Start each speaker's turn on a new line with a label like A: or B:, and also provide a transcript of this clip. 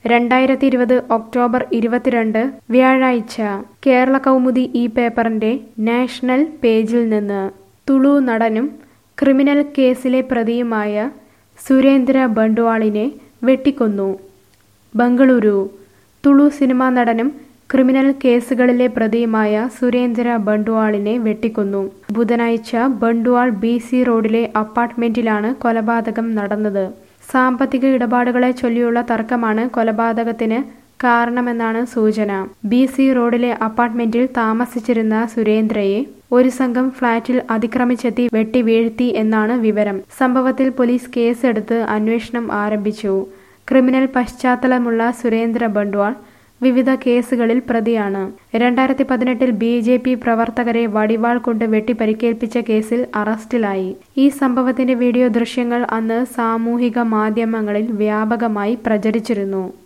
A: രണ്ടായിരത്തി ഇരുപത് ഒക്ടോബർ ഇരുപത്തിരണ്ട് വ്യാഴാഴ്ച കേരള കൗമുദി ഈ പേപ്പറിന്റെ നാഷണൽ പേജിൽ നിന്ന് തുളു നടനും ക്രിമിനൽ കേസിലെ പ്രതിയുമായ സുരേന്ദ്ര ബണ്ട്വാളിനെ വെട്ടിക്കൊന്നു ബംഗളൂരു തുളു സിനിമാ നടനും ക്രിമിനൽ കേസുകളിലെ പ്രതിയുമായ സുരേന്ദ്ര ബണ്ട്വാളിനെ വെട്ടിക്കൊന്നു ബുധനാഴ്ച ബണ്ട്വാൾ ബി സി റോഡിലെ അപ്പാർട്ട്മെന്റിലാണ് കൊലപാതകം നടന്നത് സാമ്പത്തിക ഇടപാടുകളെ ചൊല്ലിയുള്ള തർക്കമാണ് കൊലപാതകത്തിന് കാരണമെന്നാണ് സൂചന ബി സി റോഡിലെ അപ്പാർട്ട്മെന്റിൽ താമസിച്ചിരുന്ന സുരേന്ദ്രയെ ഒരു സംഘം ഫ്ളാറ്റിൽ അതിക്രമിച്ചെത്തി വെട്ടി വീഴ്ത്തി എന്നാണ് വിവരം സംഭവത്തിൽ പോലീസ് കേസെടുത്ത് അന്വേഷണം ആരംഭിച്ചു ക്രിമിനൽ പശ്ചാത്തലമുള്ള സുരേന്ദ്ര ബണ്ട്വാൾ വിവിധ കേസുകളിൽ പ്രതിയാണ് രണ്ടായിരത്തി പതിനെട്ടിൽ ബി ജെ പി പ്രവർത്തകരെ വടിവാൾ കൊണ്ട് വെട്ടി പരിക്കേൽപ്പിച്ച കേസിൽ അറസ്റ്റിലായി ഈ സംഭവത്തിന്റെ വീഡിയോ ദൃശ്യങ്ങൾ അന്ന് സാമൂഹിക മാധ്യമങ്ങളിൽ വ്യാപകമായി പ്രചരിച്ചിരുന്നു